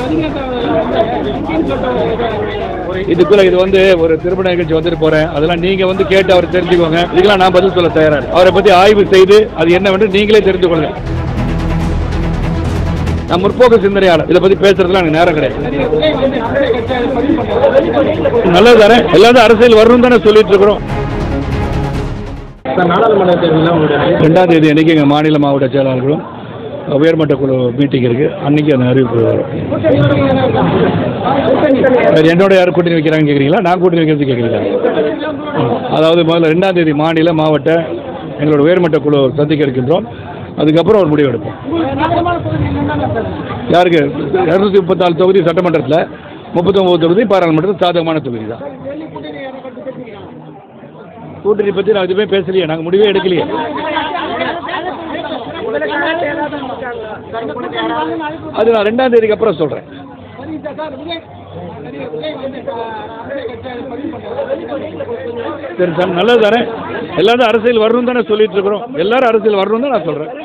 இதுக்குள்ள இது வந்து ஒரு திருமண நிகழ்ச்சி வந்துட்டு போறேன் அதெல்லாம் நீங்க வந்து கேட்டு அவர் தெரிஞ்சுக்கோங்க இதுக்கெல்லாம் நான் பதில் சொல்ல தயாரா இருக்கேன். அவரை பத்தி ஆய்வு செய்து அது என்னவென்று நீங்களே தெரிந்து கொள்ளுங்க நான் முற்போக்கு சிந்தனையாளர் இதை பத்தி பேசுறதுலாம் எனக்கு நேரம் கிடையாது நல்லது தானே எல்லாரும் அரசியல் வரணும் தானே சொல்லிட்டு இருக்கிறோம் சார் நாடாளுமன்ற தேர்தலில் உங்களுடைய ரெண்டாம் தேதி அன்னைக்கு எங்கள் மாநில மாவட்ட செயலாளர்களும் உயர்மட்ட குழு மீட்டிங் இருக்கு அன்னைக்கு அந்த அறிவிப்பு வரும் வேறு என்னோட யார் கூட்டணி வைக்கிறாங்கன்னு கேட்குறீங்களா நான் கூட்டணி வைக்கிறது கேட்குறீங்களா அதாவது முதல்ல ரெண்டாம் தேதி மாநில மாவட்ட எங்களோட உயர்மட்ட குழு சந்திக்க இருக்கின்றோம் அதுக்கப்புறம் ஒரு முடிவு எடுப்போம் யாருக்கு இரநூத்தி முப்பத்தாலு தொகுதி சட்டமன்றத்தில் முப்பத்தொம்பது தொகுதி பாராளுமன்றத்தில் சாதகமான தொகுதி தான் கூட்டணி பற்றி நான் எதுவுமே பேசலையே நாங்கள் முடிவே எடுக்கலையே அது நான் ரெண்டாம் தேதிக்கு அப்புறம் சொல்கிறேன் சரி சார் நல்லது தானே எல்லாரும் அரசியல் வரணும் தானே சொல்லிட்டு இருக்கிறோம் எல்லாரும் அரசியல் வரணும் தான் நான் சொல்கிறேன்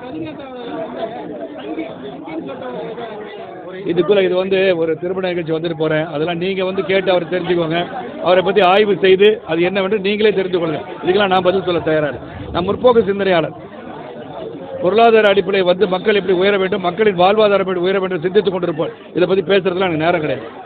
இதுக்குள்ள இது வந்து ஒரு திருமண நிகழ்ச்சி வந்துட்டு போறேன் அதெல்லாம் நீங்க வந்து கேட்டு அவர் தெரிஞ்சுக்கோங்க அவரை பத்தி ஆய்வு செய்து அது என்னவென்று நீங்களே தெரிந்து கொள்ளுங்க இதுக்கெல்லாம் நான் பதில் சொல்ல தயாரா இருக்கேன். நான் முற்போக்கு சிந்தனையாளர் பொருளாதார அடிப்படை வந்து மக்கள் எப்படி உயர வேண்டும் மக்களின் வாழ்வாதாரம் எப்படி உயர வேண்டும் சிந்தித்துக் கொண்டிருப்போம் இதை பத்தி பேசுறதுலாம் எனக்கு நேரம் கிடையாது